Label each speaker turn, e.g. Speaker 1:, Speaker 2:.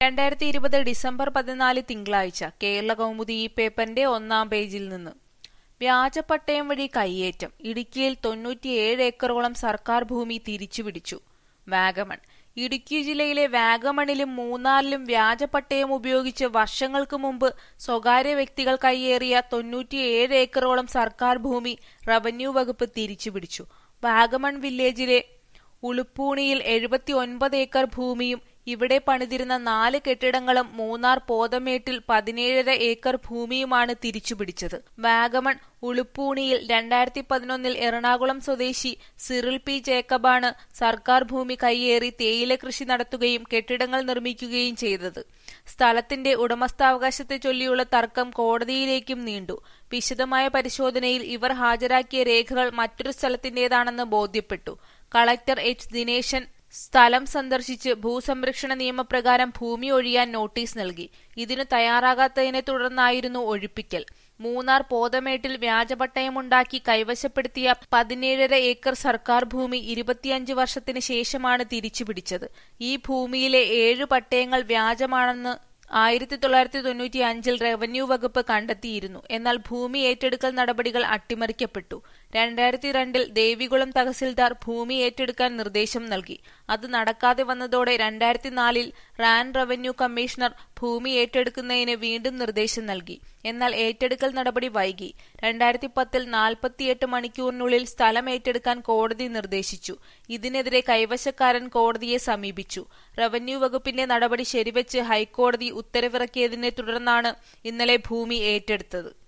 Speaker 1: രണ്ടായിരത്തി ഇരുപത് ഡിസംബർ പതിനാല് തിങ്കളാഴ്ച കേരള കൗമുദി ഈ പേപ്പറിന്റെ ഒന്നാം പേജിൽ നിന്ന് വ്യാജപ്പട്ടയം വഴി കയ്യേറ്റം ഇടുക്കിയിൽ തൊണ്ണൂറ്റിയേഴ് ഏക്കറോളം സർക്കാർ ഭൂമി തിരിച്ചുപിടിച്ചു വാഗമൺ ഇടുക്കി ജില്ലയിലെ വാഗമണിലും മൂന്നാറിലും വ്യാജപ്പട്ടയം ഉപയോഗിച്ച് വർഷങ്ങൾക്ക് മുമ്പ് സ്വകാര്യ വ്യക്തികൾ കയ്യേറിയ തൊണ്ണൂറ്റിയേഴ് ഏക്കറോളം സർക്കാർ ഭൂമി റവന്യൂ വകുപ്പ് തിരിച്ചുപിടിച്ചു വാഗമൺ വില്ലേജിലെ ഉളുപ്പൂണിയിൽ എഴുപത്തി ഒൻപത് ഏക്കർ ഭൂമിയും ഇവിടെ പണിതിരുന്ന നാല് കെട്ടിടങ്ങളും മൂന്നാർ പോതമേട്ടിൽ പതിനേഴര ഏക്കർ ഭൂമിയുമാണ് തിരിച്ചുപിടിച്ചത് വാഗമൺ ഉളുപ്പൂണിയിൽ രണ്ടായിരത്തി പതിനൊന്നിൽ എറണാകുളം സ്വദേശി സിറിൽ പി ജേക്കബാണ് സർക്കാർ ഭൂമി കയ്യേറി തേയില കൃഷി നടത്തുകയും കെട്ടിടങ്ങൾ നിർമ്മിക്കുകയും ചെയ്തത് സ്ഥലത്തിന്റെ ഉടമസ്ഥാവകാശത്തെ ചൊല്ലിയുള്ള തർക്കം കോടതിയിലേക്കും നീണ്ടു വിശദമായ പരിശോധനയിൽ ഇവർ ഹാജരാക്കിയ രേഖകൾ മറ്റൊരു സ്ഥലത്തിന്റേതാണെന്ന് ബോധ്യപ്പെട്ടു കളക്ടർ എച്ച് ദിനേശൻ സ്ഥലം സന്ദർശിച്ച് ഭൂസംരക്ഷണ നിയമപ്രകാരം ഭൂമി ഒഴിയാൻ നോട്ടീസ് നൽകി ഇതിനു തയ്യാറാകാത്തതിനെ തുടർന്നായിരുന്നു ഒഴിപ്പിക്കൽ മൂന്നാർ പോതമേട്ടിൽ വ്യാജപട്ടയമുണ്ടാക്കി കൈവശപ്പെടുത്തിയ പതിനേഴര ഏക്കർ സർക്കാർ ഭൂമി ഇരുപത്തിയഞ്ച് വർഷത്തിന് ശേഷമാണ് തിരിച്ചുപിടിച്ചത് ഈ ഭൂമിയിലെ ഏഴ് പട്ടയങ്ങൾ വ്യാജമാണെന്ന് ആയിരത്തി തൊള്ളായിരത്തി തൊണ്ണൂറ്റി അഞ്ചിൽ റവന്യൂ വകുപ്പ് കണ്ടെത്തിയിരുന്നു എന്നാൽ ഭൂമി ഏറ്റെടുക്കൽ നടപടികൾ അട്ടിമറിക്കപ്പെട്ടു രണ്ടായിരത്തി രണ്ടിൽ ദേവികുളം തഹസിൽദാർ ഭൂമി ഏറ്റെടുക്കാൻ നിർദ്ദേശം നൽകി അത് നടക്കാതെ വന്നതോടെ രണ്ടായിരത്തി നാലിൽ റാൻ റവന്യൂ കമ്മീഷണർ ഭൂമി ഏറ്റെടുക്കുന്നതിന് വീണ്ടും നിർദ്ദേശം നൽകി എന്നാൽ ഏറ്റെടുക്കൽ നടപടി വൈകി രണ്ടായിരത്തി പത്തിൽ നാൽപ്പത്തിയെട്ട് മണിക്കൂറിനുള്ളിൽ സ്ഥലം ഏറ്റെടുക്കാൻ കോടതി നിർദ്ദേശിച്ചു ഇതിനെതിരെ കൈവശക്കാരൻ കോടതിയെ സമീപിച്ചു റവന്യൂ വകുപ്പിന്റെ നടപടി ശരിവെച്ച് ഹൈക്കോടതി ഉത്തരവിറക്കിയതിനെ തുടർന്നാണ് ഇന്നലെ ഭൂമി ഏറ്റെടുത്തത്